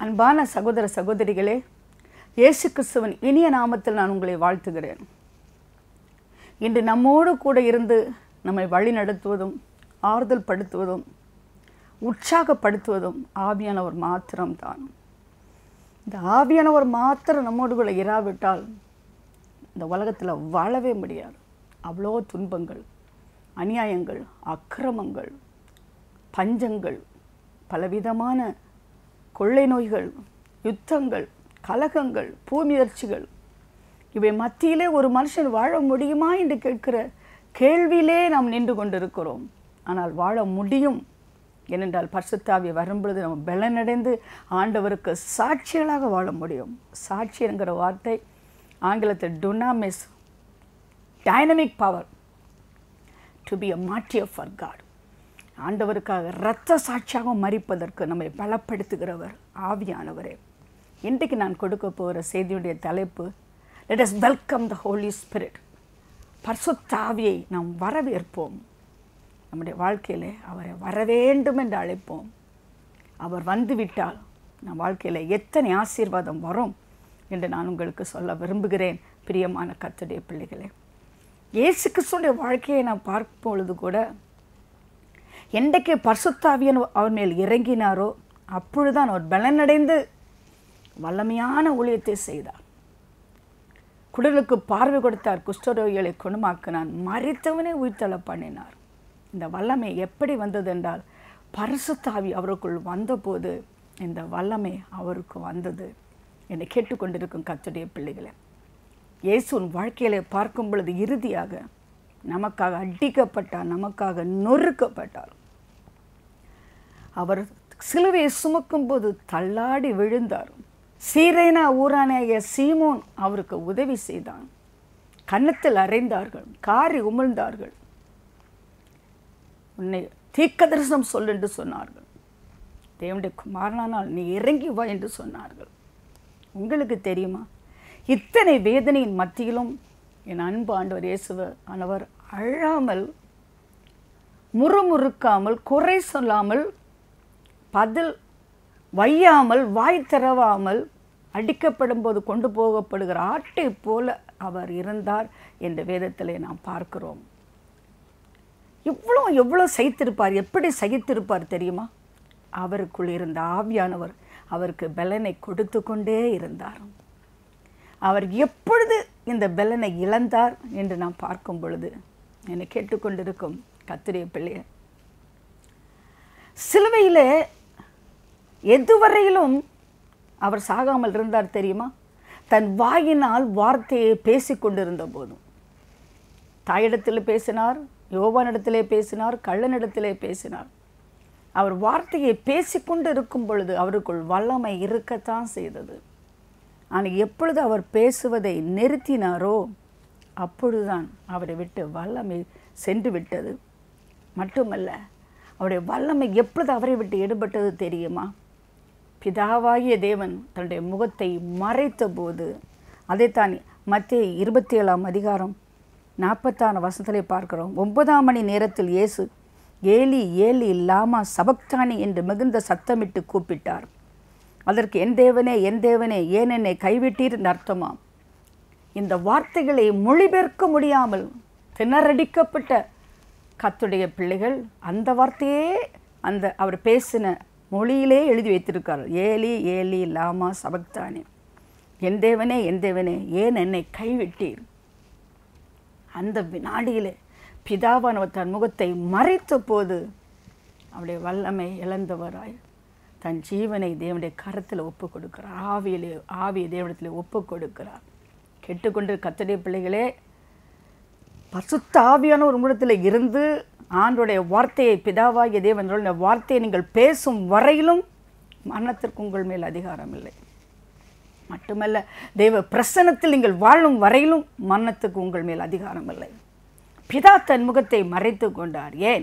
அன்பான சகோதர சகோதரிகளே இயேசு கிறிஸ்துவின் இனிய நாமத்தில் நான் உங்களை வாழ்த்துகிறேன் இன்று நம்மோடு கூட இருந்து நம்மை வழி நடத்துவதும் ஆறுதல் படுத்துவதும் உற்சாகப்படுத்துவதும் ஆவியானவர் மாத்திரம்தான் இந்த ஆவியானவர் மாத்திரம் நம்மோடு கூட இராவிட்டால் இந்த உலகத்தில் வாழவே முடியாது அவ்வளோ துன்பங்கள் அநியாயங்கள் அக்கிரமங்கள் பஞ்சங்கள் பலவிதமான கொள்ளை நோய்கள் யுத்தங்கள் கலகங்கள் பூமியர்ச்சிகள் இவை மத்தியிலே ஒரு மனுஷன் வாழ முடியுமா என்று கேட்கிற கேள்வியிலே நாம் நின்று கொண்டிருக்கிறோம் ஆனால் வாழ முடியும் ஏனென்றால் பரிசுத்தாவி வரும்பொழுது நம்ம பலனடைந்து ஆண்டவருக்கு சாட்சிகளாக வாழ முடியும் சாட்சி என்கிற வார்த்தை ஆங்கிலத்தில் டுனாமிஸ் dynamic power to be a martyr for God ஆண்டவருக்காக இரத்த சாட்சியாக மறிப்பதற்கு நம்மை பலப்படுத்துகிறவர் ஆவியானவரே இன்றைக்கு நான் கொடுக்க போகிற செய்தியுடைய தலைப்பு let us welcome the holy spirit பரிசுத்தாவியை நாம் வரவேற்போம் நம்முடைய வாழ்க்கையில் அவரை வர வேண்டும் என்று அழைப்போம் அவர் வந்துவிட்டால் நம் வாழ்க்கையில் எத்தனை ஆசீர்வாதம் வரும் என்று நான் உங்களுக்கு சொல்ல விரும்புகிறேன் பிரியமான கத்துடைய பிள்ளைகளே இயேசு கிறிஸ்துடைய வாழ்க்கையை நான் பார்க்கும் பொழுது கூட என்றைக்கு பரிசுத்தாவியன் அவர் மேல் இறங்கினாரோ அப்பொழுதுதான் அவர் பலனடைந்து வல்லமையான ஊழியத்தை செய்தார் குடலுக்கு பார்வை கொடுத்தார் குஷ்டரோகிகளை குணமாக்கினான் மறித்தவனே உயிர்த்தள பண்ணினார் இந்த வல்லமை எப்படி வந்தது என்றால் பரிசுத்தாவி அவருக்குள் வந்தபோது இந்த வல்லமை அவருக்கு வந்தது என்னை கேட்டுக்கொண்டிருக்கும் கத்துடைய பிள்ளைகளை இயேசுவின் வாழ்க்கையிலே பார்க்கும் பொழுது இறுதியாக நமக்காக அடிக்கப்பட்டார் நமக்காக நொறுக்கப்பட்டார் அவர் சிலுவையை சுமக்கும் போது தள்ளாடி விழுந்தார் சீரேனா ஊரானாகிய சீமோன் அவருக்கு உதவி செய்தான் கன்னத்தில் அறைந்தார்கள் காரி உமிழ்ந்தார்கள் உன்னை தீக்க தரிசனம் சொல் என்று சொன்னார்கள் தேவனுடைய குமாரனானால் நீ இறங்கி வா என்று சொன்னார்கள் உங்களுக்கு தெரியுமா இத்தனை வேதனையின் மத்தியிலும் என் அன்பு ஆண்டவர் இயேசுவ ஆனவர் அழாமல் முறுமுறுக்காமல் குறை சொல்லாமல் பதில் வையாமல் வாய் திறவாமல் அடிக்கப்படும் போது கொண்டு போகப்படுகிற ஆட்டை போல அவர் இருந்தார் என்ற வேதத்திலே நாம் பார்க்கிறோம் இவ்வளோ எவ்வளோ சகித்திருப்பார் எப்படி சகித்திருப்பார் தெரியுமா அவருக்குள் இருந்த ஆவியானவர் அவருக்கு பலனை கொடுத்து கொண்டே இருந்தார் அவர் எப்பொழுது இந்த பலனை இழந்தார் என்று நாம் பார்க்கும் பொழுது என்னை கேட்டுக்கொண்டிருக்கும் கத்திரிய பிள்ளைய சிலுவையில் எதுவரையிலும் அவர் சாகாமல் இருந்தார் தெரியுமா தன் வாயினால் வார்த்தையை பேசி கொண்டிருந்த போதும் தாயிடத்தில் பேசினார் யோவானிடத்திலே பேசினார் கள்ளனிடத்திலே பேசினார் அவர் வார்த்தையை பேசிக்கொண்டு இருக்கும் பொழுது அவருக்குள் வல்லமை இருக்கத்தான் செய்தது ஆனால் எப்பொழுது அவர் பேசுவதை நிறுத்தினாரோ அப்பொழுதுதான் அவரை விட்டு வல்லமை சென்று விட்டது மட்டுமல்ல அவருடைய வல்லமை எப்பொழுது அவரை விட்டு எடுபட்டது தெரியுமா பிதாவாகிய தேவன் தன்னுடைய முகத்தை மறைத்த போது அதைத்தான் மத்திய இருபத்தி ஏழாம் அதிகாரம் நாற்பத்தாறு வசனத்திலே பார்க்கிறோம் ஒன்பதாம் மணி நேரத்தில் இயேசு ஏலி ஏலி லாமா சபக்தானி என்று மிகுந்த சத்தமிட்டு கூப்பிட்டார் அதற்கு என் தேவனே என் தேவனே ஏன் என்னை கைவிட்டீர் என்று அர்த்தமாம் இந்த வார்த்தைகளை மொழிபெயர்க்க முடியாமல் திணறடிக்கப்பட்ட கத்துடைய பிள்ளைகள் அந்த வார்த்தையே அந்த அவர் பேசின மொழியிலே எழுதி வைத்திருக்கார் ஏலி ஏலி லாமா சபக்தானி என் தேவனே என் தேவனே ஏன் என்னை கைவிட்டீர் அந்த வினாடியிலே பிதாவானவர் தன் முகத்தை மறைத்த போது அவருடைய வல்லமை இழந்தவராய் தன் ஜீவனை தேவனுடைய கரத்தில் ஒப்பு கொடுக்கிறார் ஆவியிலே ஆவியை தேவனத்தில் ஒப்பு கொடுக்கிறார் கெட்டுக்கொண்டு கத்தடைய பிள்ளைகளே பசுத்த ஆவியான ஒரு முடத்தில் இருந்து ஆண்டுடைய வார்த்தையை பிதாவாகிய தேவன் வார்த்தையை நீங்கள் பேசும் வரையிலும் மரணத்திற்கு உங்கள் மேல் அதிகாரம் இல்லை மட்டுமல்ல தெய்வ பிரசனத்தில் நீங்கள் வாழும் வரையிலும் மரணத்துக்கு உங்கள் மேல் அதிகாரம் இல்லை பிதா தன் முகத்தை மறைத்து கொண்டார் ஏன்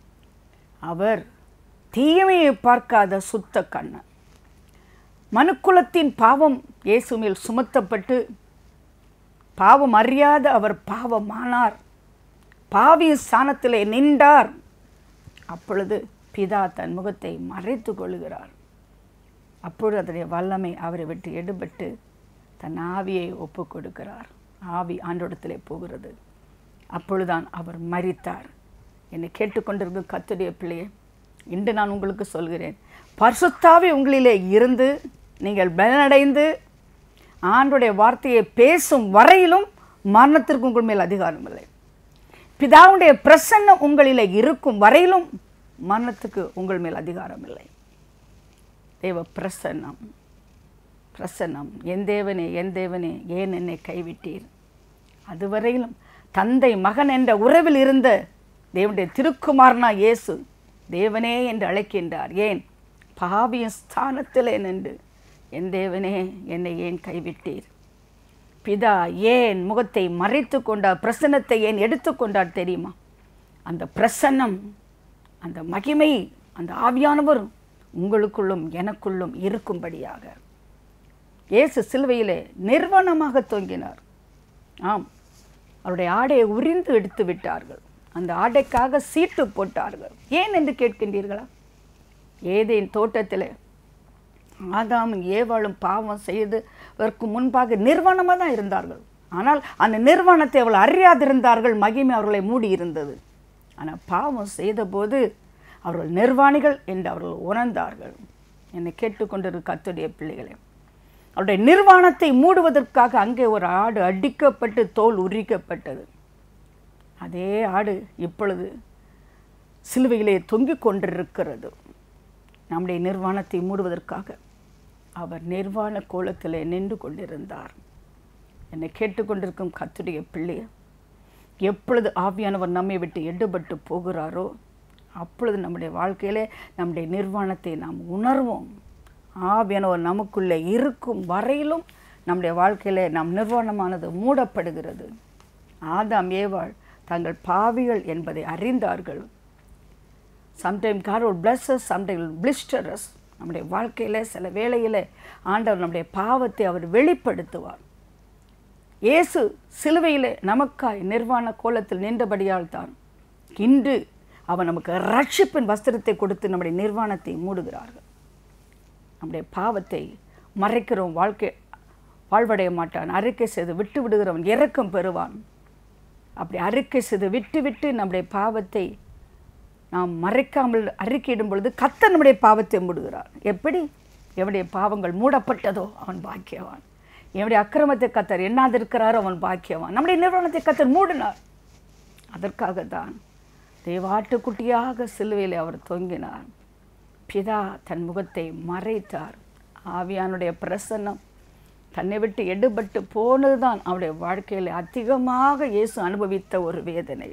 அவர் தீயமையை பார்க்காத சுத்த கண்ணன் மனுக்குலத்தின் பாவம் இயேசு மேல் சுமத்தப்பட்டு பாவம் அறியாத அவர் பாவமானார் பாவி ஸ்தானத்திலே நின்றார் அப்பொழுது பிதா தன் முகத்தை மறைத்து கொள்கிறார் அப்பொழுது அதனுடைய வல்லமை அவரை விட்டு எடுபட்டு தன் ஆவியை ஒப்பு கொடுக்கிறார் ஆவி ஆண்டோடத்திலே போகிறது அப்பொழுதுதான் அவர் மரித்தார் என்னை கேட்டுக்கொண்டிருக்கும் கத்துடைய பிள்ளையே இன்று நான் உங்களுக்கு சொல்கிறேன் பரிசுத்தாவி உங்களிலே இருந்து நீங்கள் பலனடைந்து ஆண்டுடைய வார்த்தையை பேசும் வரையிலும் மரணத்திற்கு உங்கள் மேல் அதிகாரம் இல்லை பிதாவுடைய பிரசன்னம் உங்களிலே இருக்கும் வரையிலும் மரணத்துக்கு உங்கள் மேல் அதிகாரம் இல்லை தேவ பிரசன்னம் பிரசன்னம் என் தேவனே என் தேவனே ஏன் என்னை கைவிட்டீர் அதுவரையிலும் தந்தை மகன் என்ற உறவில் இருந்த தேவனுடைய திருக்குமாரனா இயேசு தேவனே என்று அழைக்கின்றார் ஏன் பாவியின் ஸ்தானத்திலே நின்று என் தேவனே என்னை ஏன் கைவிட்டீர் பிதா ஏன் முகத்தை மறைத்து கொண்டார் பிரசன்னத்தை ஏன் எடுத்துக்கொண்டார் தெரியுமா அந்த பிரசன்னம் அந்த மகிமை அந்த ஆவியானவர் உங்களுக்குள்ளும் எனக்குள்ளும் இருக்கும்படியாக இயேசு சிலுவையிலே நிர்வாணமாக தொங்கினார் ஆம் அவருடைய ஆடையை உரிந்து எடுத்து விட்டார்கள் அந்த ஆடைக்காக சீட்டு போட்டார்கள் ஏன் என்று கேட்கின்றீர்களா ஏதேன் தோட்டத்தில் ஆதாமும் ஏவாளும் பாவம் செய்ததற்கு முன்பாக நிர்வாணமாக தான் இருந்தார்கள் ஆனால் அந்த நிர்வாணத்தை அவள் அறியாதிருந்தார்கள் மகிமை அவர்களை மூடி இருந்தது ஆனால் பாவம் செய்தபோது அவர்கள் நிர்வாணிகள் என்று அவர்கள் உணர்ந்தார்கள் என்னை கேட்டுக்கொண்டிருக்க கத்துடைய பிள்ளைகளே அவருடைய நிர்வாணத்தை மூடுவதற்காக அங்கே ஒரு ஆடு அடிக்கப்பட்டு தோல் உரிக்கப்பட்டது அதே ஆடு இப்பொழுது சிலுவையிலே தொங்கிக் கொண்டிருக்கிறது நம்முடைய நிர்வாணத்தை மூடுவதற்காக அவர் நிர்வாண கோலத்திலே நின்று கொண்டிருந்தார் என்னை கேட்டுக்கொண்டிருக்கும் கத்துடைய பிள்ளைய எப்பொழுது ஆவியானவர் நம்மை விட்டு எடுபட்டு போகிறாரோ அப்பொழுது நம்முடைய வாழ்க்கையிலே நம்முடைய நிர்வாணத்தை நாம் உணர்வோம் ஆவியானவர் நமக்குள்ளே இருக்கும் வரையிலும் நம்முடைய வாழ்க்கையிலே நம் நிர்வாணமானது மூடப்படுகிறது ஆதாம் ஏவாள் தங்கள் பாவிகள் என்பதை அறிந்தார்கள் சம்டைம் கார் ஒரு பிளஸஸ் சம்டைம் பிளிஸ்டரஸ் நம்முடைய வாழ்க்கையில் சில வேளையில் ஆண்டவர் நம்முடைய பாவத்தை அவர் வெளிப்படுத்துவார் இயேசு சிலுவையில் நமக்காய் நிர்வாண கோலத்தில் நின்றபடியால் தான் இன்று அவர் நமக்கு ரட்சிப்பின் வஸ்திரத்தை கொடுத்து நம்முடைய நிர்வாணத்தை மூடுகிறார்கள் நம்முடைய பாவத்தை மறைக்கிறவன் வாழ்க்கை வாழ்வடைய மாட்டான் அறிக்கை செய்து விட்டு விடுகிறவன் இறக்கம் பெறுவான் அப்படி அறிக்கை செய்து விட்டு விட்டு நம்முடைய பாவத்தை நாம் மறைக்காமல் அறிக்கையிடும் பொழுது கத்தர் நம்முடைய பாவத்தை மூடுகிறார் எப்படி எவனுடைய பாவங்கள் மூடப்பட்டதோ அவன் பாக்கியவான் எவனுடைய அக்கிரமத்தை கத்தர் எண்ணாதிருக்கிறாரோ அவன் பாக்கியவான் நம்முடைய நிறுவனத்தை கத்தர் மூடினார் அதற்காக தான் தேவாட்டுக்குட்டியாக சிலுவையில் அவர் தொங்கினார் பிதா தன் முகத்தை மறைத்தார் ஆவியானுடைய பிரசன்னம் தன்னை விட்டு எடுபட்டு போனதுதான் அவருடைய வாழ்க்கையில் அதிகமாக இயேசு அனுபவித்த ஒரு வேதனை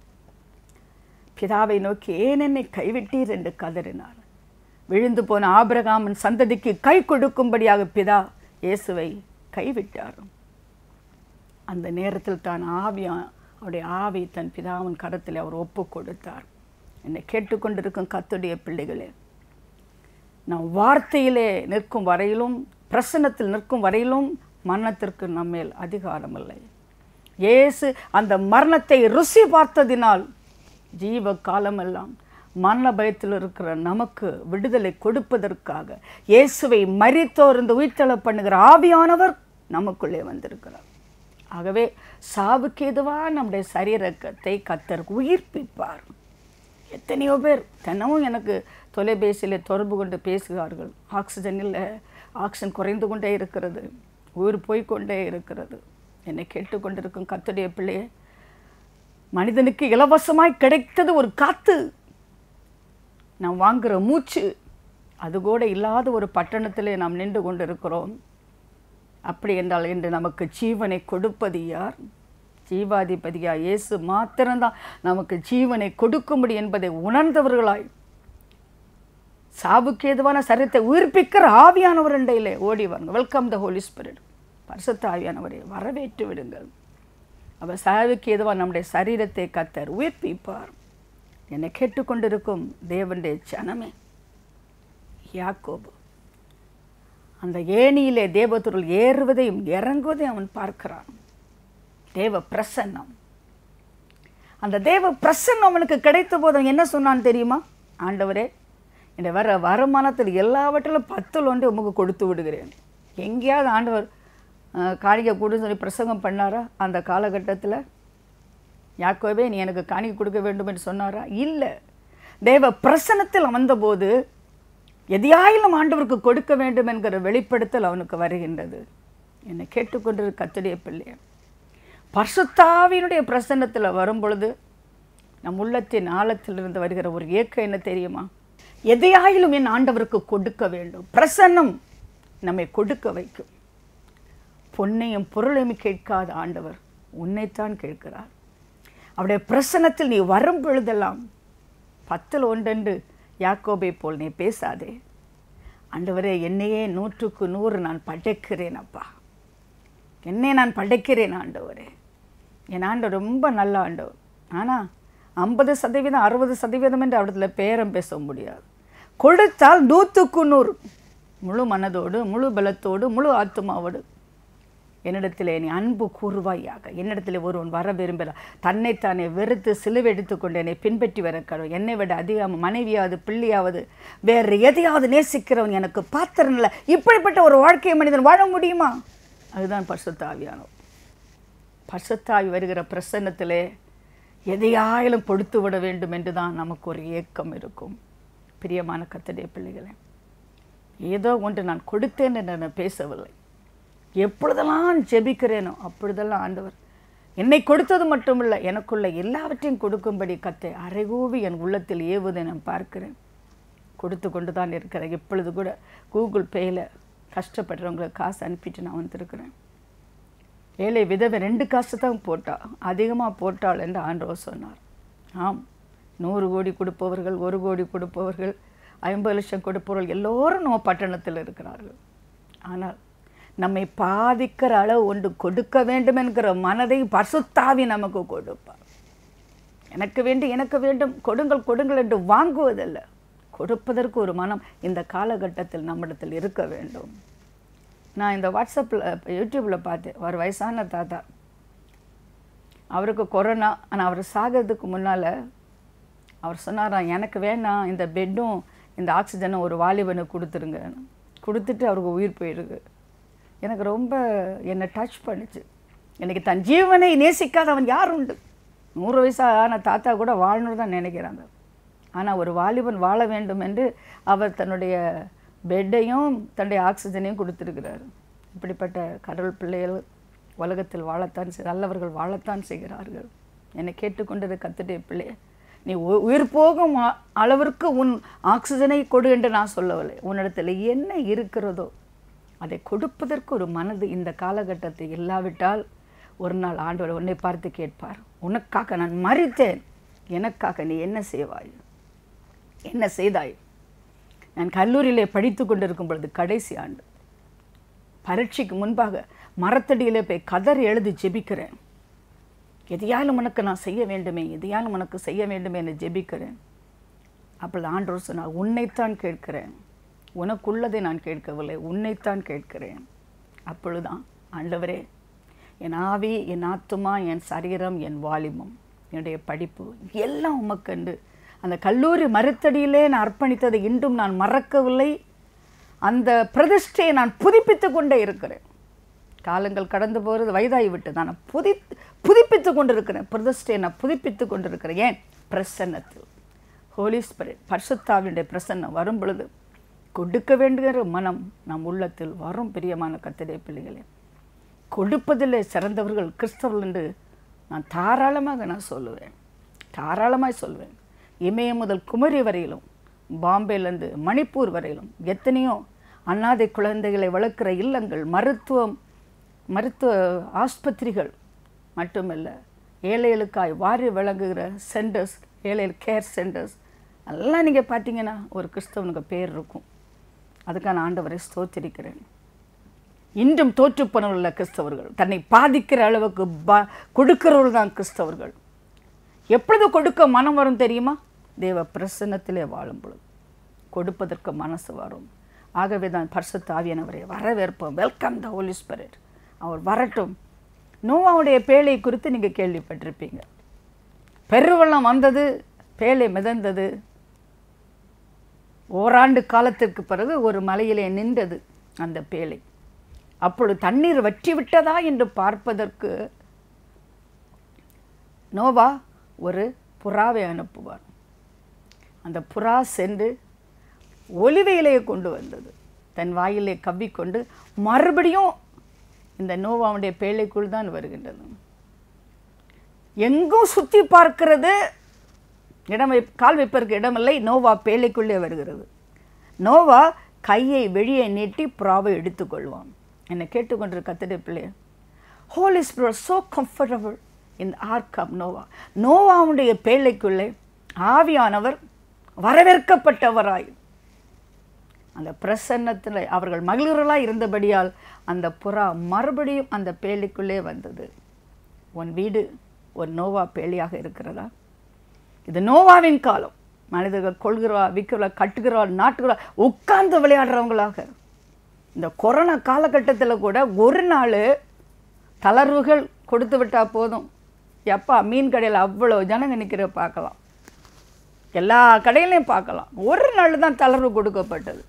பிதாவை நோக்கி ஏன் என்னை கைவிட்டீர் என்று கதறினார் விழுந்து போன ஆபிரகாமன் சந்ததிக்கு கை கொடுக்கும்படியாக பிதா இயேசுவை கைவிட்டார் அந்த நேரத்தில் தான் ஆவியா அவருடைய ஆவி தன் பிதாவின் கரத்தில் அவர் ஒப்பு கொடுத்தார் என்னை கேட்டுக்கொண்டிருக்கும் கத்துடைய பிள்ளைகளே நாம் வார்த்தையிலே நிற்கும் வரையிலும் பிரசன்னத்தில் நிற்கும் வரையிலும் மரணத்திற்கு நம்மேல் அதிகாரம் இல்லை இயேசு அந்த மரணத்தை ருசி பார்த்ததினால் ஜீவ காலமெல்லாம் மரண பயத்தில் இருக்கிற நமக்கு விடுதலை கொடுப்பதற்காக இயேசுவை மறித்தோர் இந்த உயிர்த்தள பண்ணுகிற ஆவியானவர் நமக்குள்ளே வந்திருக்கிறார் ஆகவே சாவுக்கு எதுவாக நம்முடைய சரீரத்தை கத்தர் உயிர்ப்பிப்பார் எத்தனையோ பேர் தினமும் எனக்கு தொலைபேசியில் தொடர்பு கொண்டு பேசுகிறார்கள் ஆக்சிஜன் இல்லை ஆக்சிஜன் குறைந்து கொண்டே இருக்கிறது உயிர் போய்கொண்டே இருக்கிறது என்னை கேட்டுக்கொண்டிருக்கும் கத்துடைய பிள்ளையே மனிதனுக்கு இலவசமாய் கிடைத்தது ஒரு காத்து நாம் வாங்குகிற மூச்சு அது கூட இல்லாத ஒரு பட்டணத்திலே நாம் நின்று கொண்டிருக்கிறோம் அப்படி என்றால் இன்று நமக்கு ஜீவனை கொடுப்பது யார் ஜீவாதிபதியா இயேசு மாத்திரம்தான் நமக்கு ஜீவனை கொடுக்க முடியும் என்பதை உணர்ந்தவர்களாய் சாவுக்கு ஏதுவான சரீரத்தை உயிர்ப்பிக்கிற ஆவியானவர் இண்டையிலே ஓடி வாங்க வெல்கம் த ஹோலி ஸ்பிரிட் பரிசுத்த ஆவியானவரை வரவேற்று விடுங்கள் அவர் சாவுக்கு ஏதுவாக நம்முடைய சரீரத்தை கத்தர் உயிர்ப்பிப்பார் என்னை கேட்டுக்கொண்டிருக்கும் தேவனுடைய ஜனமே யாக்கோபு அந்த ஏணியிலே தேவத்துருள் ஏறுவதையும் இறங்குவதையும் அவன் பார்க்கிறான் தேவ பிரசன்னம் அந்த தேவ பிரசன்னம் அவனுக்கு கிடைத்த போதும் என்ன சொன்னான் தெரியுமா ஆண்டவரே இந்த வர வருமானத்தில் எல்லாவற்றிலும் பத்தில் ஒன்று உமக்கு கொடுத்து விடுகிறேன் எங்கேயாவது ஆண்டவர் அஹ், காணிக்கை கொடுன்னு சொல்லி பிரசங்கம் பண்ணாரா அந்த காலகட்டத்தில் யாக்கோவே நீ எனக்கு காணிக்கை கொடுக்க வேண்டும் என்று சொன்னாரா இல்லை தேவ பிரசனத்தில் வந்தபோது எதையாயிலும் ஆண்டவருக்கு கொடுக்க வேண்டும் என்கிற வெளிப்படுத்தல் அவனுக்கு வருகின்றது என்னை கேட்டுக்கொண்டிரு கத்துடைய பிள்ளை பரிசுத்தாவினுடைய பிரசன்னத்தில் வரும் பொழுது நம் உள்ளத்தின் ஆழத்திலிருந்து வருகிற ஒரு ஏக்கம் என்ன தெரியுமா எதையாயிலும் என் ஆண்டவருக்கு கொடுக்க வேண்டும் பிரசன்னம் நம்மை கொடுக்க வைக்கும் பொன்னையும் பொருளையும் கேட்காத ஆண்டவர் உன்னைத்தான் கேட்கிறார் அவருடைய பிரசன்னத்தில் நீ வரும் பொழுதெல்லாம் பத்தில் ஒன்றென்று யாக்கோபை போல் நீ பேசாதே ஆண்டவரே என்னையே நூற்றுக்கு நூறு நான் படைக்கிறேன் அப்பா என்னை நான் படைக்கிறேன் ஆண்டவரே என் ஆண்டவர் ரொம்ப நல்ல ஆண்டவர் ஆனால் ஐம்பது சதவீதம் அறுபது சதவீதம் என்று அவடத்துல பேரம் பேச முடியாது கொடுத்தால் நூற்றுக்கு நூறு முழு மனதோடு முழு பலத்தோடு முழு ஆத்மாவோடு என்னிடத்திலே நீ அன்பு கூறுவாயாக என்னிடத்திலே ஒருவன் வர விரும்பல தன்னைத்தானே வெறுத்து சிலுவை எடுத்துக்கொண்டு என்னை பின்பற்றி வர கடவுள் என்னை விட அதிகம் மனைவியாவது பிள்ளையாவது வேறு எதையாவது நேசிக்கிறவன் எனக்கு பாத்திரம் இல்லை இப்படிப்பட்ட ஒரு வாழ்க்கையை மனிதன் வாழ முடியுமா அதுதான் பரிசுத்தாவியானவர் பரிசுத்தாவி வருகிற பிரசன்னத்திலே எதையாயிலும் கொடுத்து விட வேண்டும் என்று தான் நமக்கு ஒரு ஏக்கம் இருக்கும் பிரியமான கத்தடைய பிள்ளைகளே ஏதோ ஒன்று நான் கொடுத்தேன் என்று நான் பேசவில்லை எப்பொழுதெல்லாம் ஜெபிக்கிறேனோ அப்பொழுதெல்லாம் ஆண்டவர் என்னை கொடுத்தது மட்டுமில்லை எனக்குள்ள எல்லாவற்றையும் கொடுக்கும்படி கத்தை அரைகூவி என் உள்ளத்தில் ஏவுவதை நான் பார்க்கிறேன் கொடுத்து கொண்டு தான் இருக்கிறேன் எப்பொழுது கூட கூகுள் பேயில் கஷ்டப்படுறவங்களுக்கு காசு அனுப்பிட்டு நான் வந்திருக்கிறேன் ஏழை விதவை ரெண்டு காசு தான் போட்டா அதிகமாக போட்டாள் என்று ஆண்டவர் சொன்னார் ஆம் நூறு கோடி கொடுப்பவர்கள் ஒரு கோடி கொடுப்பவர்கள் ஐம்பது லட்சம் கொடுப்பவர்கள் எல்லோரும் நம்ம பட்டணத்தில் இருக்கிறார்கள் ஆனால் நம்மை பாதிக்கிற அளவு ஒன்று கொடுக்க வேண்டும் என்கிற மனதை பசுத்தாவி நமக்கு கொடுப்பார் எனக்கு வேண்டும் எனக்கு வேண்டும் கொடுங்கள் கொடுங்கள் என்று வாங்குவதல்ல கொடுப்பதற்கு ஒரு மனம் இந்த காலகட்டத்தில் நம்மிடத்தில் இருக்க வேண்டும் நான் இந்த வாட்ஸ்அப்பில் யூடியூப்பில் பார்த்தேன் ஒரு வயசான தாத்தா அவருக்கு கொரோனா ஆனால் அவர் சாகிறதுக்கு முன்னால் அவர் சொன்னாராம் எனக்கு வேணாம் இந்த பெட்டும் இந்த ஆக்சிஜனும் ஒரு வாலிபனுக்கு கொடுத்துருங்க கொடுத்துட்டு அவருக்கு உயிர் போயிருக்கு எனக்கு ரொம்ப என்னை டச் பண்ணுச்சு எனக்கு தன் ஜீவனை நேசிக்காதவன் யார் உண்டு நூறு வயசான தாத்தா கூட வாழணும்னு தான் நினைக்கிறாங்க ஆனால் ஒரு வாலிபன் வாழ வேண்டும் என்று அவர் தன்னுடைய பெட்டையும் தன்னுடைய ஆக்சிஜனையும் கொடுத்துருக்கிறார் இப்படிப்பட்ட கடவுள் பிள்ளைகள் உலகத்தில் வாழத்தான் செய்- நல்லவர்கள் வாழத்தான் செய்கிறார்கள் என்னை கேட்டுக்கொண்டது கத்துடைய பிள்ளைய நீ உ- உயிர் போகும் அ- அளவிற்கு உன் ஆக்சிஜனை கொடு என்று நான் சொல்லவில்லை உன்னிடத்தில் என்ன இருக்கிறதோ அதை கொடுப்பதற்கு ஒரு மனது இந்த காலகட்டத்தை இல்லாவிட்டால் ஒரு நாள் ஆண்டவர் உன்னை பார்த்து கேட்பார் உனக்காக நான் மறித்தேன் எனக்காக நீ என்ன செய்வாய் என்ன செய்தாய் நான் கல்லூரியிலே படித்து கொண்டிருக்கும் பொழுது கடைசி ஆண்டு பரீட்சைக்கு முன்பாக மரத்தடியிலே போய் கதறி எழுதி ஜெபிக்கிறேன் எதையாலும் உனக்கு நான் செய்ய வேண்டுமே எதையாலும் உனக்கு செய்ய வேண்டுமே என்று ஜெபிக்கிறேன் அப்பொழுது ஆண்டவர் சொன்னார் உன்னைத்தான் கேட்கிறேன் உனக்குள்ளதை நான் கேட்கவில்லை உன்னைத்தான் கேட்கிறேன் அப்பொழுதுதான் ஆண்டவரே என் ஆவி என் ஆத்துமா என் சரீரம் என் வாலிபம் என்னுடைய படிப்பு எல்லாம் உமக்கண்டு அந்த கல்லூரி மறுத்தடியிலே நான் அர்ப்பணித்ததை இன்றும் நான் மறக்கவில்லை அந்த பிரதிஷ்டையை நான் புதுப்பித்து கொண்டே இருக்கிறேன் காலங்கள் கடந்து போகிறது வயதாகி விட்டு நான் புதி புதுப்பித்து கொண்டிருக்கிறேன் பிரதிஷ்டையை நான் புதுப்பித்து கொண்டிருக்கிறேன் ஏன் பிரசன்னத்தில் ஹோலி ஸ்பிரிட் பரிசுத்தாவினுடைய பிரசன்னம் வரும் பொழுது கொடுக்க வேண்டுகிற மனம் நம் உள்ளத்தில் வரும் பிரியமான கத்திரை பிள்ளைகளே கொடுப்பதிலே சிறந்தவர்கள் கிறிஸ்தவர்கள் என்று நான் தாராளமாக நான் சொல்லுவேன் தாராளமாய் சொல்லுவேன் இமயம் முதல் குமரி வரையிலும் பாம்பேலேருந்து மணிப்பூர் வரையிலும் எத்தனையோ அனாதை குழந்தைகளை வளர்க்குற இல்லங்கள் மருத்துவம் மருத்துவ ஆஸ்பத்திரிகள் மட்டுமல்ல ஏழைகளுக்காய் வாரி வழங்குகிற சென்டர்ஸ் ஏழை கேர் சென்டர்ஸ் எல்லாம் நீங்கள் பார்த்தீங்கன்னா ஒரு கிறிஸ்தவனுக்கு பேர் இருக்கும் அதுக்கான ஆண்டவரை ஸ்தோத்திரிக்கிறேன் இன்றும் தோற்றுப்போனவர்கள் கிறிஸ்தவர்கள் தன்னை பாதிக்கிற அளவுக்கு பா கொடுக்கிறவர்கள் தான் கிறிஸ்தவர்கள் எப்பொழுது கொடுக்க மனம் வரும் தெரியுமா தேவ பிரசன்னத்திலே வாழும் பொழுது கொடுப்பதற்கு மனசு வரும் ஆகவே தான் பரிசுத்த ஆவியானவரை வரவேற்போம் வெல்கம் த ஹோலி ஸ்பிரிட் அவர் வரட்டும் நோவாவுடைய பேழை குறித்து நீங்கள் கேள்விப்பட்டிருப்பீங்க பெருவெள்ளம் வந்தது பேழை மிதந்தது ஓராண்டு காலத்திற்கு பிறகு ஒரு மலையிலே நின்றது அந்த பேழை அப்பொழுது தண்ணீர் வற்றி விட்டதா என்று பார்ப்பதற்கு நோவா ஒரு புறாவை அனுப்புவார் அந்த புறா சென்று ஒலிவ இலையை கொண்டு வந்தது தன் வாயிலே கவ்விக்கொண்டு மறுபடியும் இந்த நோவாவுடைய பேழைக்குள் தான் வருகின்றது எங்கும் சுற்றி பார்க்கிறது இடம் வை கால் வைப்பதற்கு இடமில்லை நோவா பேழைக்குள்ளே வருகிறது நோவா கையை வெளியே நீட்டி புறாவை எடுத்துக்கொள்வான் என்னை கேட்டுக்கொண்டிரு கத்திட பிள்ளைய ஹோல் இஸ் ஸோ கம்ஃபர்டபுள் இந்த ஆர்க் ஆஃப் நோவா நோவாவுடைய பேழைக்குள்ளே ஆவியானவர் வரவேற்கப்பட்டவராய் அந்த பிரசன்னத்தில் அவர்கள் மகிழ்வர்களாக இருந்தபடியால் அந்த புறா மறுபடியும் அந்த பேழைக்குள்ளே வந்தது உன் வீடு ஒரு நோவா பேழையாக இருக்கிறதா இது நோவாவின் காலம் மனிதர்கள் கொள்கிறா விற்கிறா கட்டுகிறா நாட்டுகிறா உட்கார்ந்து விளையாடுறவங்களாக இந்த கொரோனா காலகட்டத்தில் கூட ஒரு நாள் தளர்வுகள் கொடுத்து விட்டால் போதும் எப்பா மீன் கடையில் அவ்வளோ ஜனங்க நிற்கிற பார்க்கலாம் எல்லா கடையிலையும் பார்க்கலாம் ஒரு நாள் தான் தளர்வு கொடுக்கப்பட்டது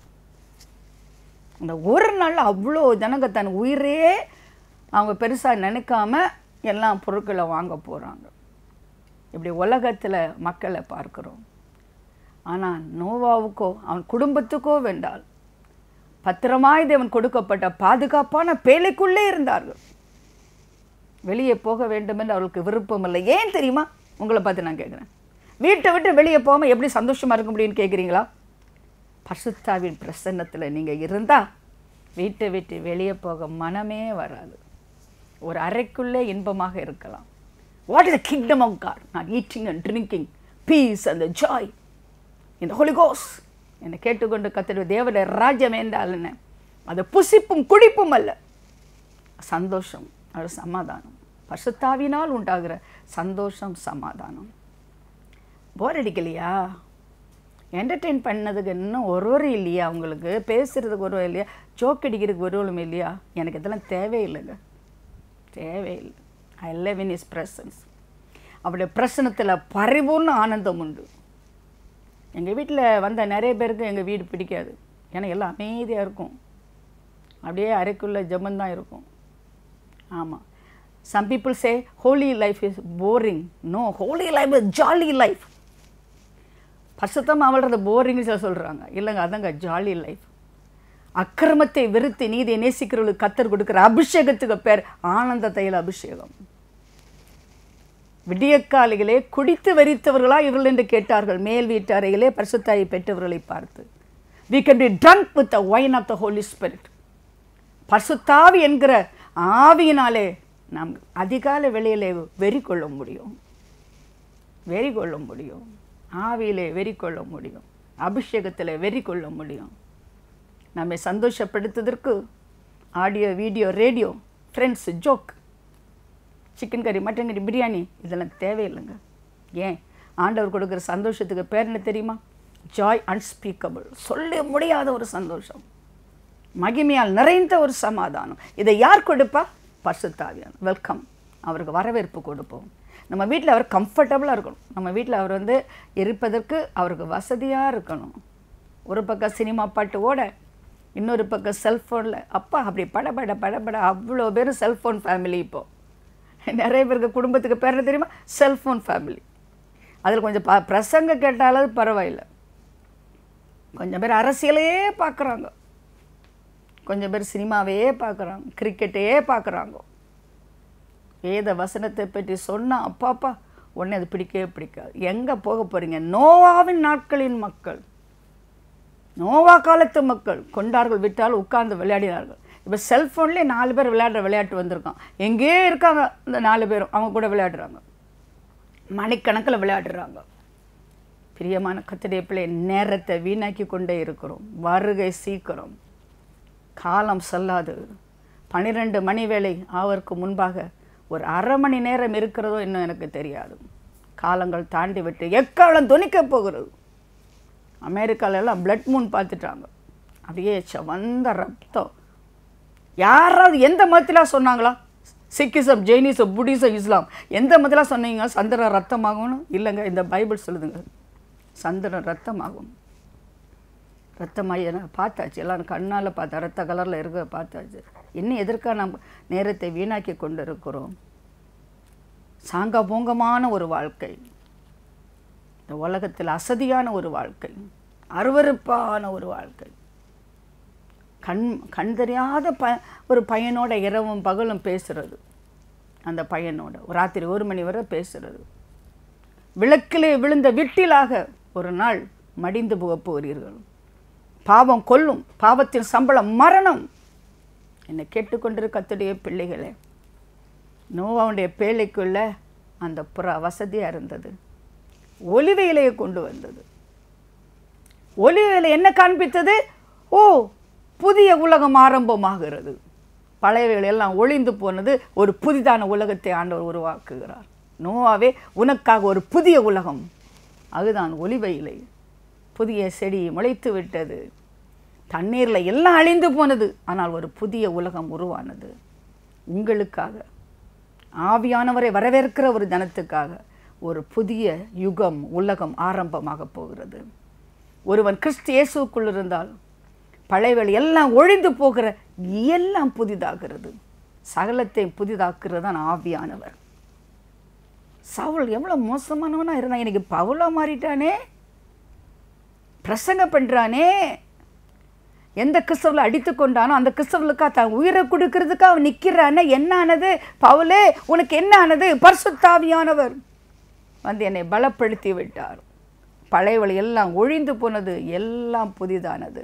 அந்த ஒரு நாள் அவ்வளோ ஜனங்க தன் உயிரே அவங்க பெருசாக நினைக்காம எல்லா பொருட்களை வாங்க போகிறாங்க இப்படி உலகத்தில் மக்களை பார்க்குறோம் ஆனால் நோவாவுக்கோ அவன் குடும்பத்துக்கோ வென்றால் பத்திரமாய் தேவன் கொடுக்கப்பட்ட பாதுகாப்பான பேழைக்குள்ளே இருந்தார்கள் வெளியே போக வேண்டும் என்று அவர்களுக்கு விருப்பம் இல்லை ஏன் தெரியுமா உங்களை பார்த்து நான் கேட்குறேன் வீட்டை விட்டு வெளியே போகாமல் எப்படி சந்தோஷமாக இருக்க முடியும்னு கேட்குறீங்களா பசுத்தாவின் பிரசன்னத்தில் நீங்கள் இருந்தால் வீட்டை விட்டு வெளியே போக மனமே வராது ஒரு அறைக்குள்ளே இன்பமாக இருக்கலாம் what is the kingdom of God நான் ஈட்டிங் அண்ட் ட்ரிங்கிங் பீஸ் அந்த ஜாய் இந்த ஹோலிகோஸ் என்னை கேட்டுக்கொண்டு கத்திர தேவனுடைய ராஜ்யம் என்றால் என்ன அது புசிப்பும் குடிப்பும் அல்ல சந்தோஷம் அது சமாதானம் பசுத்தாவினால் உண்டாகிற சந்தோஷம் சமாதானம் போர் அடிக்கலையா என்டர்டெயின் பண்ணதுக்கு இன்னும் ஒருவரும் இல்லையா அவங்களுக்கு பேசுகிறதுக்கு ஒருவரும் இல்லையா ஜோக் அடிக்கிறதுக்கு ஒருவரும் இல்லையா எனக்கு இதெல்லாம் தேவையில்லைங்க தேவையில்லை I live in his presence அவருடைய பிரசனத்தில் பரிபூர்ண ஆனந்தம் உண்டு எங்கள் வீட்டில் வந்த நிறைய பேருக்கு எங்கள் வீடு பிடிக்காது ஏன்னா எல்லாம் அமைதியாக இருக்கும் அப்படியே அறைக்குள்ளே ஜபந்தான் இருக்கும் ஆமாம் some people say holy life is boring no holy life is jolly life பசுத்தமாக அவள்றது போரிங்னு சில சொல்கிறாங்க இல்லைங்க அதங்க ஜாலி லைஃப் அக்கிரமத்தை வெறுத்து நீதியை நேசிக்கிறவர்களுக்கு கத்தர் கொடுக்குற அபிஷேகத்துக்கு பேர் ஆனந்த தைல அபிஷேகம் விடியக்காலிகளே குடித்து வெறித்தவர்களா இவர்கள் என்று கேட்டார்கள் மேல் வீட்டு அறையிலே பரிசுத்தாயை பெற்றவர்களை பார்த்து we can be drunk with the wine of the holy spirit பசுத்தாவி என்கிற ஆவியினாலே நாம் அதிகால வெளியிலே வெறி கொள்ள முடியும் வெறி கொள்ள முடியும் ஆவியிலே வெறி கொள்ள முடியும் அபிஷேகத்தில் வெறி கொள்ள முடியும் நம்மை சந்தோஷப்படுத்துவதற்கு audio video radio friends joke chicken கறி மட்டன் கறி பிரியாணி இதெல்லாம் தேவையில்லைங்க ஏன் ஆண்டவர் கொடுக்குற சந்தோஷத்துக்கு பேர் என்ன தெரியுமா ஜாய் அன்ஸ்பீக்கபிள் சொல்ல முடியாத ஒரு சந்தோஷம் மகிமையால் நிறைந்த ஒரு சமாதானம் இதை யார் கொடுப்பா பசுத்தாவியான் வெல்கம் அவருக்கு வரவேற்பு கொடுப்போம் நம்ம வீட்டில் அவர் கம்ஃபர்டபுளாக இருக்கணும் நம்ம வீட்டில் அவர் வந்து இருப்பதற்கு அவருக்கு வசதியாக இருக்கணும் ஒரு பக்கம் சினிமா பாட்டு ஓட இன்னொரு பக்கம் செல்ஃபோனில் அப்பா அப்படி படபட படபட அவ்வளோ பேரும் செல்ஃபோன் ஃபேமிலி இப்போது நிறைய பேருக்கு குடும்பத்துக்கு பேர் என்ன தெரியுமா செல்ஃபோன் ஃபேமிலி அதில் கொஞ்சம் ப பிரசங்க கேட்டாலும் பரவாயில்லை கொஞ்சம் பேர் அரசியலையே பார்க்குறாங்க கொஞ்சம் பேர் சினிமாவையே பார்க்குறாங்க கிரிக்கெட்டையே பார்க்குறாங்க வேத வசனத்தை பற்றி சொன்னால் அப்பாப்பா உடனே அது பிடிக்கவே பிடிக்காது எங்கே போக போகிறீங்க நோவாவின் நாட்களின் மக்கள் நோவா காலத்து மக்கள் கொண்டார்கள் விட்டால் உட்கார்ந்து விளையாடினார்கள் இப்போ செல்ஃபோன்லேயே நாலு பேர் விளையாடுற விளையாட்டு வந்திருக்கான் எங்கேயே இருக்காங்க இந்த நாலு பேரும் அவங்க கூட விளையாடுறாங்க மணிக்கணக்கில் விளையாடுறாங்க பிரியமான கத்திரிய பிள்ளை நேரத்தை வீணாக்கி கொண்டே இருக்கிறோம் வருகை சீக்கிரம் காலம் செல்லாது பன்னிரெண்டு மணி வேலை ஆவதற்கு முன்பாக ஒரு அரை மணி நேரம் இருக்கிறதோ இன்னும் எனக்கு தெரியாது காலங்கள் தாண்டி விட்டு எக்காலம் துணிக்க போகிறது அமெரிக்காலெல்லாம் பிளட் மூன் பார்த்துட்டாங்க அப்படியே வந்த ரத்தம் யாராவது எந்த மதத்தில் சொன்னாங்களா சிக்கிசம் ஜெயினிசம் புத்திசம் இஸ்லாம் எந்த மதத்தில் சொன்னீங்க சந்திரன் ரத்தமாகும்னு இல்லைங்க இந்த பைபிள் சொல்லுதுங்க சந்திரன் ரத்தமாகும் ரத்தமய பார்த்தாச்சு எல்லாரும் கண்ணால் பார்த்தா ரத்த கலரில் இருக்க பார்த்தாச்சு இன்னும் எதற்காக நம்ம நேரத்தை வீணாக்கி கொண்டு இருக்கிறோம் சாங்க பூங்கமான ஒரு வாழ்க்கை இந்த உலகத்தில் அசதியான ஒரு வாழ்க்கை அருவருப்பான ஒரு வாழ்க்கை கண் கண் தெரியாத ப ஒரு பையனோட இரவும் பகலும் பேசுறது அந்த பையனோட ஒரு ராத்திரி ஒரு மணி வரை பேசுறது விளக்கிலே விழுந்த விட்டிலாக ஒரு நாள் மடிந்து போகப் போகிறீர்கள் பாவம் கொல்லும் பாவத்தின் சம்பளம் மரணம் என்னை கேட்டுக்கொண்டிருக்க கத்துடைய பிள்ளைகளே நோவாவுடைய பேழைக்குள்ள அந்த புறா வசதியாக இருந்தது ஒலிவ இலையை கொண்டு வந்தது ஒலிவ இலை என்ன காண்பித்தது ஓ புதிய உலகம் ஆரம்பமாகிறது பழையவைகள் எல்லாம் ஒளிந்து போனது ஒரு புதிதான உலகத்தை ஆண்டவர் உருவாக்குகிறார் நோவாவே உனக்காக ஒரு புதிய உலகம் அதுதான் ஒலிவ இலை புதிய செடி முளைத்து விட்டது தண்ணீரில் எல்லாம் அழிந்து போனது ஆனால் ஒரு புதிய உலகம் உருவானது உங்களுக்காக ஆவியானவரை வரவேற்கிற ஒரு ஜனத்துக்காக ஒரு புதிய யுகம் உலகம் ஆரம்பமாக போகிறது ஒருவன் கிறிஸ்து இயேசுக்குள் இருந்தால் பழையவள் எல்லாம் ஒழிந்து போகிற எல்லாம் புதிதாகிறது சகலத்தை புதிதாக்குறது தான் ஆவியானவர் சவுல் எவ்வளோ மோசமானவனா இருந்தான் எனக்கு பவுலா மாறிட்டானே பிரசங்க பண்ணுறானே எந்த கிறிஸ்தவலை அடித்து கொண்டானோ அந்த கிறிஸ்தவலுக்கா தான் உயிரை கொடுக்கறதுக்கு அவன் நிற்கிறானே என்ன ஆனது பவுலே உனக்கு என்ன ஆனது பரிசுத்தாவியானவர் வந்து என்னை பலப்படுத்தி விட்டார் பழையவள் எல்லாம் ஒழிந்து போனது எல்லாம் புதிதானது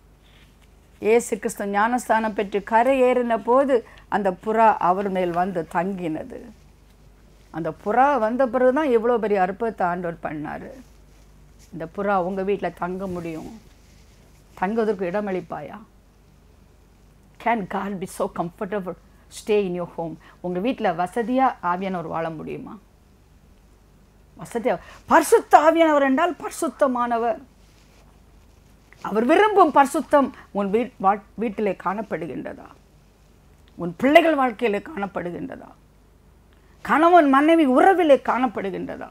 இயேசு கிறிஸ்து ஞானஸ்தானம் பெற்று கரை ஏறின போது அந்த புறா அவர் மேல் வந்து தங்கினது அந்த புறா வந்த பிறகு தான் இவ்வளோ பெரிய அற்புதத்தை ஆண்டவர் பண்ணார் இந்த புறா உங்கள் வீட்டில் தங்க முடியும் தங்குவதற்கு இடமளிப்பாயா can God be so comfortable stay in your home உங்கள் வீட்டில் வசதியாக ஆவியானவர் வாழ முடியுமா வசதியாக பரிசுத்த ஆவியானவர் என்றால் பரிசுத்தமானவர் அவர் விரும்பும் பரிசுத்தம் உன் வீட் வா வீட்டிலே காணப்படுகின்றதா உன் பிள்ளைகள் வாழ்க்கையிலே காணப்படுகின்றதா கணவன் மனைவி உறவிலே காணப்படுகின்றதா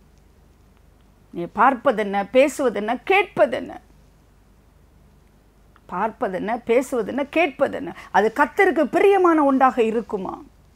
நீ பார்ப்பதென்ன பேசுவதென்ன கேட்பதென்ன பார்ப்பதென்ன பேசுவதென்ன கேட்பதென்ன அது கத்தருக்கு பிரியமான ஒன்றாக இருக்குமா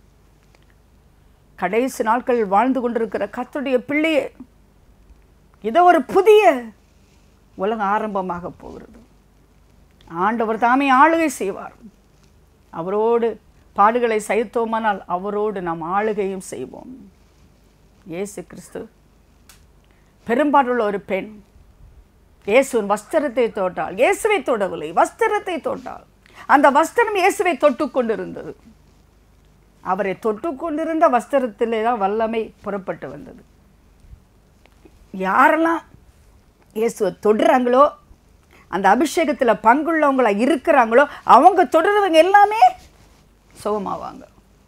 கடைசி நாட்களில் வாழ்ந்து கொண்டிருக்கிற கத்துடைய பிள்ளையே இதோ ஒரு புதிய உலகம் ஆரம்பமாக போகிறது ஆண்டவர் தாமே ஆளுகை செய்வார் அவரோடு பாடுகளை சைத்தோமானால் அவரோடு நாம் ஆளுகையும் செய்வோம் இயேசு கிறிஸ்து பெரும்பாலுள்ள ஒரு பெண் இயேசுவின் வஸ்திரத்தை தொட்டால் இயேசுவை தொடவில்லை வஸ்திரத்தை தொட்டால் அந்த வஸ்திரம் இயேசுவை தொட்டு கொண்டிருந்தது அவரை தொட்டு கொண்டிருந்த வஸ்திரத்திலே தான் வல்லமை புறப்பட்டு வந்தது யாரெல்லாம் இயேசுவை தொடுறாங்களோ அந்த அபிஷேகத்தில் பங்குள்ளவங்களா இருக்கிறாங்களோ அவங்க தொடர்றவங்க எல்லாமே சுகமாவாங்க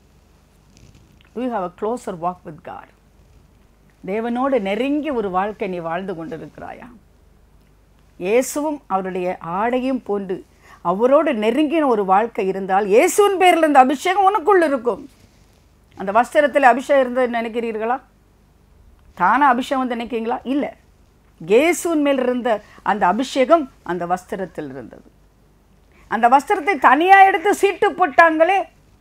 you have a closer walk with God தேவனோடு நெருங்கி ஒரு வாழ்க்கை நீ வாழ்ந்து கொண்டிருக்கிறாயா இயேசுவும் அவருடைய ஆடையும் போன்று அவரோடு நெருங்கின ஒரு வாழ்க்கை இருந்தால் இயேசுவின் பேரில் இருந்த அபிஷேகம் உனக்குள் இருக்கும் அந்த வஸ்திரத்தில் அபிஷேகம் இருந்தது நினைக்கிறீர்களா தானே அபிஷேகம் வந்து நினைக்கிறீங்களா இல்லை இயேசுவின் மேல் இருந்த அந்த அபிஷேகம் அந்த வஸ்திரத்தில் இருந்தது அந்த வஸ்திரத்தை தனியாக எடுத்து சீட்டு போட்டாங்களே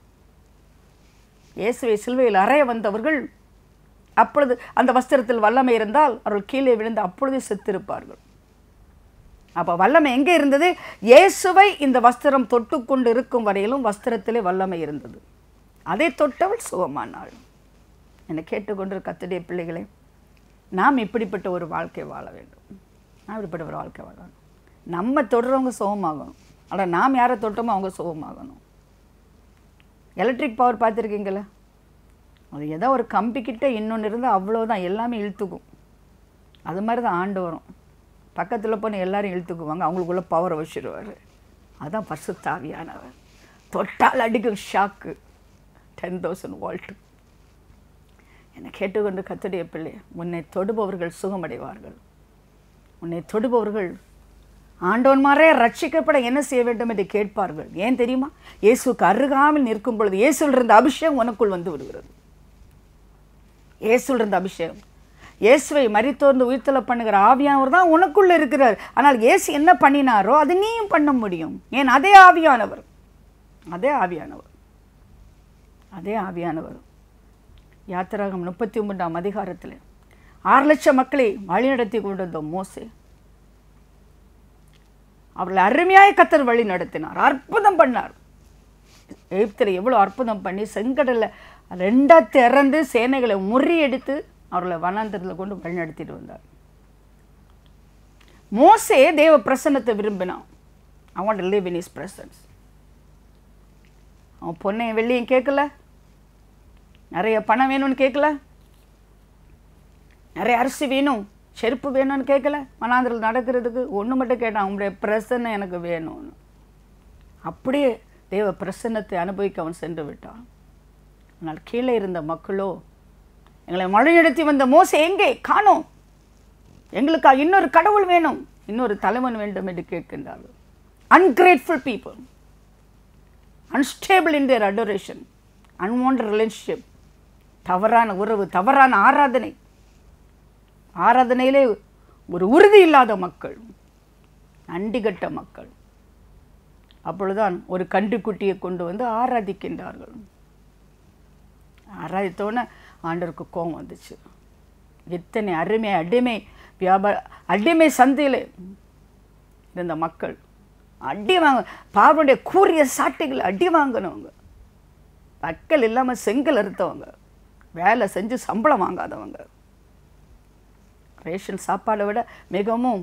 இயேசுவை சிலுவையில் அறைய வந்தவர்கள் அப்பொழுது அந்த வஸ்திரத்தில் வல்லமை இருந்தால் அவர்கள் கீழே விழுந்து அப்பொழுதே செத்திருப்பார்கள் அப்போ வல்லமை எங்கே இருந்தது இயேசுவை இந்த வஸ்திரம் தொட்டு கொண்டு இருக்கும் வரையிலும் வஸ்திரத்திலே வல்லமை இருந்தது அதை தொட்டவள் சுகமானாள் என்னை கேட்டுக்கொண்டு கத்துடைய பிள்ளைகளே நாம் இப்படிப்பட்ட ஒரு வாழ்க்கை வாழ வேண்டும் நாம் இப்படிப்பட்ட ஒரு வாழ்க்கை வாழணும் நம்ம தொடுறவங்க சுகமாகணும் ஆனால் நாம் யாரை தொட்டோமோ அவங்க சுகமாகணும் எலக்ட்ரிக் பவர் பார்த்துருக்கீங்களா அது ஏதோ ஒரு கம்பிக்கிட்ட இன்னொன்று இருந்தால் அவ்வளோதான் எல்லாமே இழுத்துக்கும் அது மாதிரி தான் ஆண்டு வரும் பக்கத்தில் போன எல்லாரும் இழுத்துக்குவாங்க அவங்களுக்குள்ள பவரை வச்சுருவார் அதுதான் பரிசுத்தாவியானவர் தொட்டால் அடிக்கும் ஷாக்கு டென் தௌசண்ட் வால்ட்டு என்னை கேட்டுக்கொண்டு கத்துடைய பிள்ளை உன்னை தொடுபவர்கள் சுகமடைவார்கள் உன்னை தொடுபவர்கள் ஆண்டவன்மாரே ரட்சிக்கப்பட என்ன செய்ய வேண்டும் என்று கேட்பார்கள் ஏன் தெரியுமா இயேசுக்கு அருகாமல் நிற்கும் பொழுது இயேசுவில் இருந்த அபிஷேகம் உனக்குள் வந்து விடுகிறது இயேசுவில் இருந்த அபிஷேகம் இயேசுவை மரித்தோர்ந்து உயிர்த்தல பண்ணுகிற ஆவியானவர் தான் உனக்குள்ள இருக்கிறார் ஆனால் இயேசு என்ன பண்ணினாரோ அது நீயும் பண்ண முடியும் ஏன் அதே ஆவியானவர் அதே ஆவியானவர் அதே ஆவியானவர் யாத்திராகம் முப்பத்தி மூன்றாம் அதிகாரத்தில் ஆறு லட்சம் மக்களை வழிநடத்தி கொண்டிருந்த மோசே அவர்களை அருமையாய் கத்தர் வழி நடத்தினார் அற்புதம் பண்ணார் எகிப்தில் எவ்வளோ அற்புதம் பண்ணி செங்கடலில் ரெண்டா திறந்து சேனைகளை முறியடித்து அவர்களை வனாந்தரத்தில் கொண்டு வழி நடத்திட்டு வந்தார் மோசே தேவ பிரசன்னத்தை விரும்பினான் I want live in his presence அவன் பொண்ணையும் வெள்ளியும் கேட்கல நிறைய பணம் வேணும்னு கேட்கல நிறைய அரிசி வேணும் செருப்பு வேணும்னு கேட்கல மனாந்திரத்தில் நடக்கிறதுக்கு ஒன்று மட்டும் கேட்டான் உங்களுடைய பிரசன்னம் எனக்கு வேணும்னு அப்படியே தேவ பிரசன்னத்தை அனுபவிக்க அவன் சென்று விட்டான் ஆனால் கீழே இருந்த மக்களோ எங்களை மழையெடுத்தி வந்த மோசை எங்கே காணோம் எங்களுக்கா இன்னொரு கடவுள் வேணும் இன்னொரு தலைவன் வேண்டும் என்று கேட்கின்றார்கள் ungrateful people unstable in their adoration unwanted relationship தவறான உறவு தவறான ஆராதனை ஆராதனையிலே ஒரு உறுதி இல்லாத மக்கள் நண்டிகட்ட மக்கள் அப்பொழுதுதான் ஒரு கன்றுக்குட்டியை கொண்டு வந்து ஆராதிக்கின்றார்கள் ஆராதித்தோன்னே ஆண்டவருக்கு கோபம் வந்துச்சு இத்தனை அருமை அடிமை வியாபார அடிமை சந்தையில் இருந்த மக்கள் அடி வாங்க பார்வனுடைய கூறிய சாட்டைகளை அடி வாங்கினவங்க மக்கள் இல்லாமல் செங்கல் அறுத்தவங்க வேலை செஞ்சு சம்பளம் வாங்காதவங்க ரேஷன் சாப்பாடை விட மிகவும்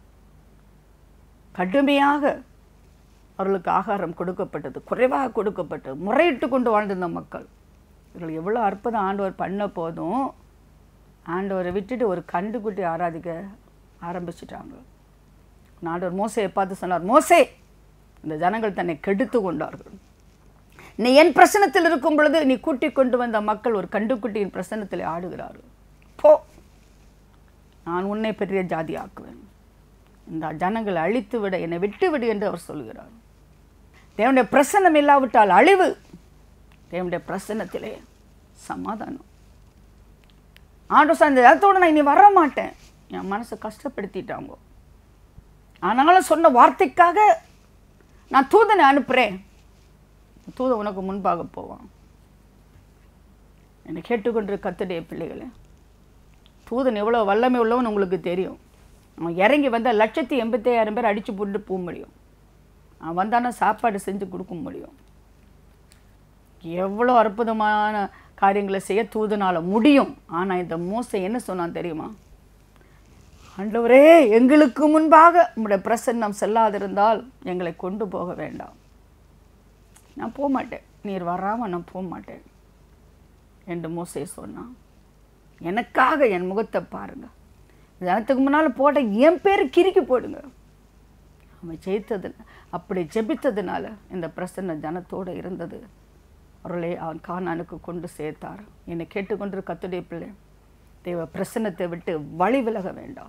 கடுமையாக அவர்களுக்கு ஆகாரம் கொடுக்கப்பட்டது குறைவாக கொடுக்கப்பட்டது முறையிட்டு கொண்டு வாழ்ந்திருந்த மக்கள் இவர்கள் எவ்வளோ அற்புதம் ஆண்டவர் பண்ண போதும் ஆண்டவரை விட்டுட்டு ஒரு கண்டுக்குட்டி ஆராதிக்க ஆரம்பிச்சிட்டாங்க ஆண்டவர் மோசையை பார்த்து சொன்னார் மோசே இந்த ஜனங்கள் தன்னை கெடுத்து கொண்டார்கள் நீ என் பிரசனத்தில் இருக்கும் பொழுது நீ கூட்டிக் கொண்டு வந்த மக்கள் ஒரு கண்டுக்குட்டியின் பிரசனத்தில் ஆடுகிறார்கள் போ நான் உன்னை பெரிய ஜாதி ஆக்குவேன் இந்த ஜனங்களை அழித்து விட என்னை விட்டு விடு என்று அவர் சொல்கிறார் தேவனுடைய பிரசன்னம் இல்லாவிட்டால் அழிவு தேவனுடைய பிரசன்னத்திலே சமாதானம் ஆண்டு அந்த இடத்தோடு நான் இனி வர மாட்டேன் என் மனசை கஷ்டப்படுத்திட்டாங்க ஆனாலும் சொன்ன வார்த்தைக்காக நான் தூதனை அனுப்புகிறேன் தூதன் உனக்கு முன்பாக போவான் என்னை கேட்டுக்கொண்டிருக்க கத்துடைய பிள்ளைகளே தூதன் எவ்வளோ வல்லமை உள்ளவன் உங்களுக்கு தெரியும் அவன் இறங்கி வந்தால் லட்சத்தி எண்பத்தையாயிரம் பேர் அடித்து போட்டு போக முடியும் அவன் வந்தானா சாப்பாடு செஞ்சு கொடுக்க முடியும் எவ்வளோ அற்புதமான காரியங்களை செய்ய தூதனால் முடியும் ஆனால் இந்த மோசை என்ன சொன்னான் தெரியுமா ஆண்டவரே எங்களுக்கு முன்பாக உங்களுடைய பிரசன்னம் செல்லாதிருந்தால் எங்களை கொண்டு போக வேண்டாம் நான் போக மாட்டேன் நீர் வராமல் நான் போக மாட்டேன் என்று மோசே சொன்னான் எனக்காக என் முகத்தை பாருங்க ஜனத்துக்கு முன்னால் போட்ட என் பேர் கிறுக்கி போடுங்க அவன் ஜெயித்தது அப்படி ஜெபித்ததுனால இந்த பிரசன்ன ஜனத்தோடு இருந்தது அவர்களை அவன் கானானுக்கு கொண்டு சேர்த்தார் என்னை கேட்டுக்கொண்டு கத்துடைய பிள்ளை தேவ பிரசன்னத்தை விட்டு வழி விலக வேண்டாம்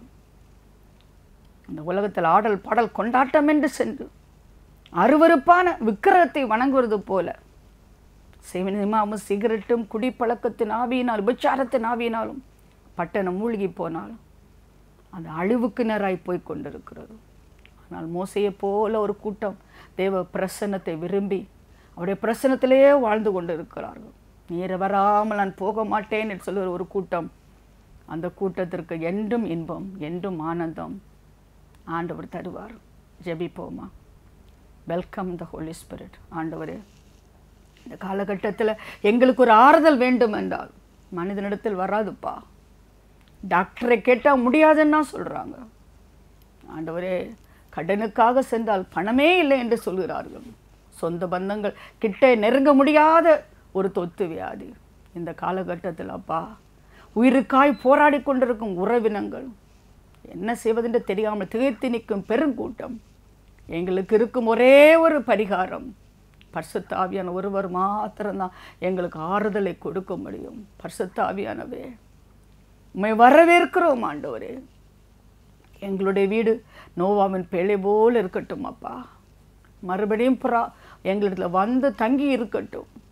இந்த உலகத்தில் ஆடல் பாடல் கொண்டாட்டம் என்று சென்று அருவருப்பான விக்கிரகத்தை வணங்குவது போல சினிமாவும் சிகரெட்டும் குடிப்பழக்கத்தின் ஆவியினால் விபச்சாரத்தின் ஆவியினாலும் பட்டணம் மூழ்கி போனாலும் அது அழிவுக்கு நேராய் போய் கொண்டிருக்கிறது ஆனால் மோசையை போல ஒரு கூட்டம் தேவ பிரசன்னத்தை விரும்பி அவருடைய பிரசன்னத்திலேயே வாழ்ந்து கொண்டு இருக்கிறார்கள் நீர வராமல் நான் போக மாட்டேன் என்று சொல்லுகிற ஒரு கூட்டம் அந்த கூட்டத்திற்கு என்றும் இன்பம் என்றும் ஆனந்தம் ஆண்டவர் தருவார் ஜெபிப்போமா வெல்கம் த ஹோலி ஸ்பிரிட் ஆண்டவரே இந்த காலகட்டத்தில் எங்களுக்கு ஒரு ஆறுதல் வேண்டும் என்றால் மனிதனிடத்தில் வராதுப்பா டாக்டரை கேட்டால் முடியாதுன்னா சொல்கிறாங்க ஆண்டவரே கடனுக்காக சென்றால் பணமே இல்லை என்று சொல்கிறார்கள் சொந்த பந்தங்கள் கிட்டே நெருங்க முடியாத ஒரு தொத்து வியாதி இந்த காலகட்டத்தில் அப்பா உயிருக்காய் போராடி கொண்டிருக்கும் உறவினங்கள் என்ன செய்வதென்று தெரியாமல் திகைத்து நிற்கும் பெருங்கூட்டம் எங்களுக்கு இருக்கும் ஒரே ஒரு பரிகாரம் பரிசுத்த ஆவியான ஒருவர் மாத்திரம்தான் எங்களுக்கு ஆறுதலை கொடுக்க முடியும் பரிசுத்த ஆவியானவே உண்மை வரவேற்கிறோம் ஆண்டவரே எங்களுடைய வீடு நோவாவின் பிழை போல் இருக்கட்டும் அப்பா மறுபடியும் புறா எங்களிடத்தில் வந்து தங்கி இருக்கட்டும்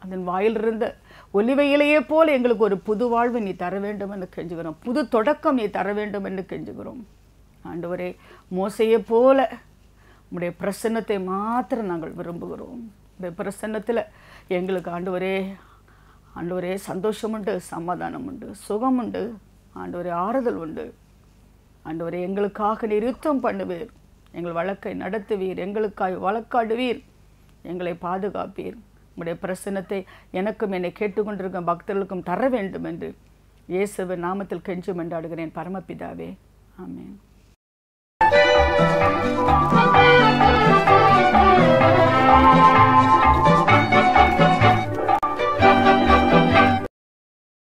அதன் வாயிலிருந்த ஒலிவ இலையே போல எங்களுக்கு ஒரு புது வாழ்வு நீ தர வேண்டும் என்று கெஞ்சுகிறோம் புது தொடக்கம் நீ தர வேண்டும் என்று கெஞ்சுகிறோம் ஆண்டவரே மோசையை போல உம்முடைய பிரசன்னத்தை மாத்திரம் நாங்கள் விரும்புகிறோம் உடைய பிரசன்னத்தில் எங்களுக்கு ஆண்டவரே ஆண்டவரே சந்தோஷம் உண்டு சமாதானம் உண்டு சுகம் உண்டு ஆண்டவரே ஆறுதல் உண்டு ஆண்டவரே எங்களுக்காக நீர் யுத்தம் பண்ணுவீர் எங்கள் வழக்கை நடத்துவீர் எங்களுக்காய் வழக்காடுவீர் எங்களை பாதுகாப்பீர் உம்முடைய பிரசன்னத்தை எனக்கும் என்னை கேட்டுக்கொண்டிருக்கும் பக்தர்களுக்கும் தர வேண்டும் என்று இயேசுவின் நாமத்தில் கெஞ்சும் என்றாடுகிறேன் பரமபிதாவே ஆமென்